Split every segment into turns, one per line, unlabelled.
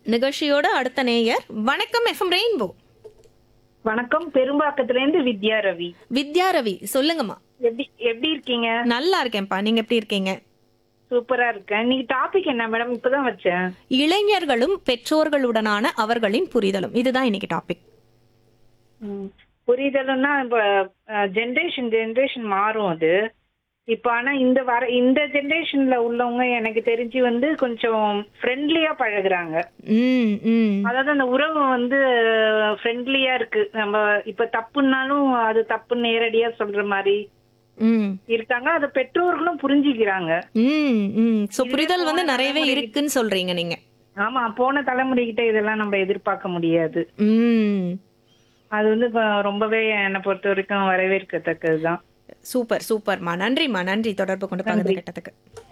நிகழ்ச்சியோட அடுத்த நேயர் வணக்கம் எஃப்எம் ரெயின்போ
வணக்கம் பெரும்பாக்கத்துல இருந்து வித்யா ரவி
வித்யா ரவி சொல்லுங்கம்மா
எப்படி எப்படி இருக்கீங்க
நல்லா இருக்கேன்ப்பா நீங்க எப்படி இருக்கீங்க
சூப்பரா இருக்கேன் இன்னைக்கு டாபிக் என்ன மேடம் இப்பதான் வச்சேன்
இளைஞர்களும் பெற்றோர்களுடனான அவர்களின் புரிதலும் இதுதான் இன்னைக்கு டாபிக்
ம். புரிதலும்னா இப்ப ஜென்ரேஷன் ஜென்ரேஷன் மாறும் அது இப்ப ஆனா இந்த வர இந்த ஜென்ரேஷன்ல உள்ளவங்க எனக்கு தெரிஞ்சு வந்து கொஞ்சம் ஃப்ரெண்ட்லியா பழகுறாங்க
ம் ம்
அதாவது அந்த உறவு வந்து ஃப்ரெண்ட்லியா இருக்கு நம்ம இப்ப தப்புன்னாலும் அது தப்புன்னு நேரடியா சொல்ற மாதிரி
ம்
இருக்காங்க அதை பெற்றோர்களும் புரிஞ்சுக்கிறாங்க
ம் ம் ஸோ
இதுவே
புரிதல் வந்து
போன
நிறையவே
தலைமுறைக்கு-
இருக்குன்னு சொல்றீங்க நீங்க
ஆமா போன தலைமுறைகிட்ட இதெல்லாம் நம்ம எதிர்பார்க்க முடியாது
ம்
அது வந்து இப்ப ரொம்பவே என்னை பொறுத்த வரைக்கும் வரவேற்கத்தக்கதுதான்
சூப்பர் சூப்பர்மா நன்றிம்மா நன்றி தொடர்பு கொண்டு பகிர்ந்து கேட்டதுக்கு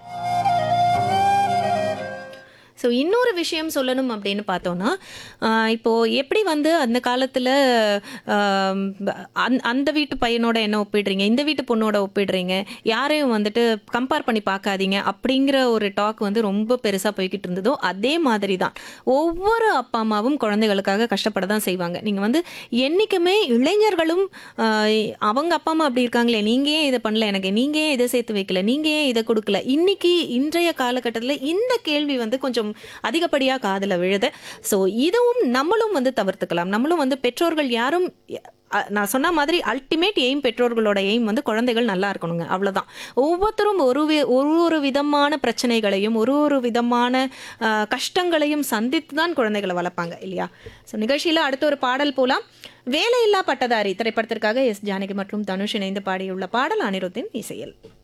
ஸோ இன்னொரு விஷயம் சொல்லணும் அப்படின்னு பார்த்தோன்னா ஆஹ் இப்போ எப்படி வந்து அந்த காலத்தில் அந்த வீட்டு பையனோட என்ன ஒப்பிடுறீங்க இந்த வீட்டு பொண்ணோட ஒப்பிடுறீங்க யாரையும் வந்துட்டு கம்பேர் பண்ணி பார்க்காதீங்க அப்படிங்கிற ஒரு டாக் வந்து ரொம்ப பெருசாக போய்கிட்டு இருந்ததோ அதே மாதிரி தான் ஒவ்வொரு அப்பா அம்மாவும் குழந்தைகளுக்காக கஷ்டப்பட தான் செய்வாங்க நீங்கள் வந்து என்றைக்குமே இளைஞர்களும் ஆஹ் அவங்க அப்பா அம்மா அப்படி இருக்காங்களே நீங்கள் ஏன் இதை பண்ணல எனக்கு நீங்கள் ஏன் இதை சேர்த்து வைக்கல நீங்கள் ஏன் இதை கொடுக்கல இன்னைக்கு இன்றைய காலகட்டத்தில் இந்த கேள்வி வந்து கொஞ்சம் அதிகப்படியாக காதில் விழுது ஸோ இதுவும் நம்மளும் வந்து தவிர்த்துக்கலாம் நம்மளும் வந்து பெற்றோர்கள் யாரும் அ- நான் சொன்ன மாதிரி அல்டிமேட் எய்ம் பெற்றோர்களோட எய்ம் வந்து குழந்தைகள் நல்லா இருக்கணுங்க அவ்வளவுதான் ஒவ்வொருத்தரும் ஒரு வி- ஒரு ஒரு விதமான பிரச்சனைகளையும் ஒரு ஒரு விதமான ஆ, கஷ்டங்களையும் சந்தித்து தான் குழந்தைகளை வளர்ப்பாங்க இல்லையா ஸோ நிகழ்ச்சியில் அடுத்த ஒரு பாடல் போலாம் வேலையில்லா பட்டதாரி திரைப்படத்திற்காக எஸ் ஜானகி மற்றும் தனுஷ் இணைந்து பாடியுள்ள பாடல் அனிருத்தின் இசையில்